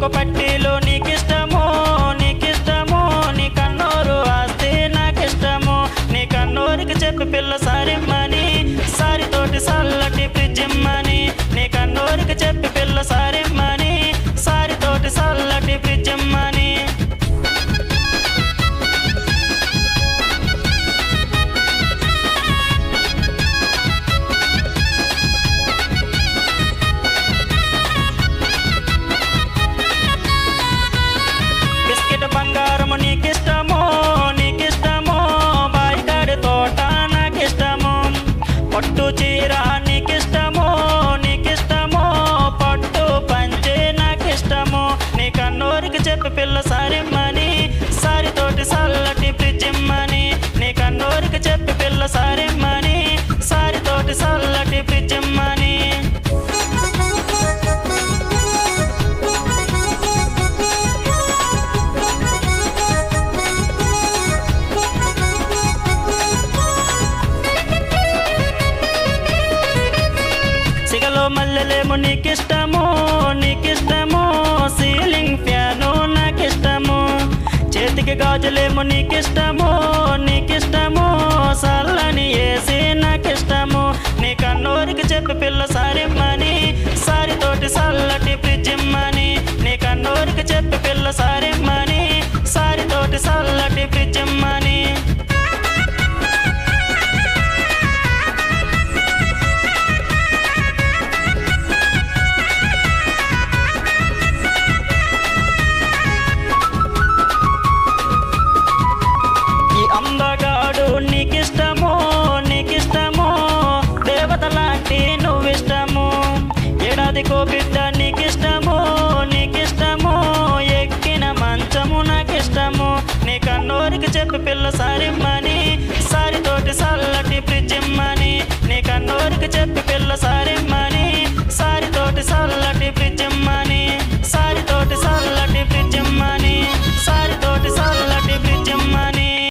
పలుకు పట్టీలు నీకిష్టము నీకిష్టము నీ కన్నూరు ఆస్తి నాకిష్టము నీ కన్నూరికి చెప్పి పిల్ల సారిమ్మని సారితోటి సల్లటి ఫ్రిడ్జిమ్మని నీ కన్నూరికి చెప్పి పిల్ల సారిమ్మని సారితోటి సల్లటి ఫ్రిడ్జిమ్మని బిస్కెట్ బంగారము నీకిష్టము నీకిష్టము బాయికాడి తోట నాకిష్టము పట్టు చీర నీకిష్టము నీకిష్టము పట్టు పంచే నాకిష్టము నీ కన్నూరికి చెప్పి పిల్ల సారిమ్మని సారితోటి సల్లటి ఫ్రిడ్జిమ్మని నీ కన్నూరికి చెప్పి పిల్ల సారిమ్మని సారితోటి సల్లటి ఫ్రిడ్జిమ్మని సిగలో మల్లెలేమో నీకిష్టము నీకిష్టము సీలింగ్ ఫ్యాను నాకిష్టము చేతికి గాజులేమో నీకిష్టము నీకిష్టము సల్లని ఏసి నాకిష్టము నీ కన్నూరికి చెప్పి పిల్ల సారిమ్మని సారితోటి సల్లటి ఫ్రిడ్జిమ్మని నీ కన్నూరికి చెప్పి పిల్ల సారిమ్మని సారితోటి సల్లటి ఫ్రిడ్జిమ్మని ఈ అందగాడు నీకిష్టము నీకిష్టము దేవత లాంటి నువ్విష్టము ఏడాదికో బిడ్డ నీకిష్టము నీకిష్టము ఎక్కిన మంచము నాకిష్టము నీ కన్నూరికి చెప్పి పిల్ల సారిమ్మ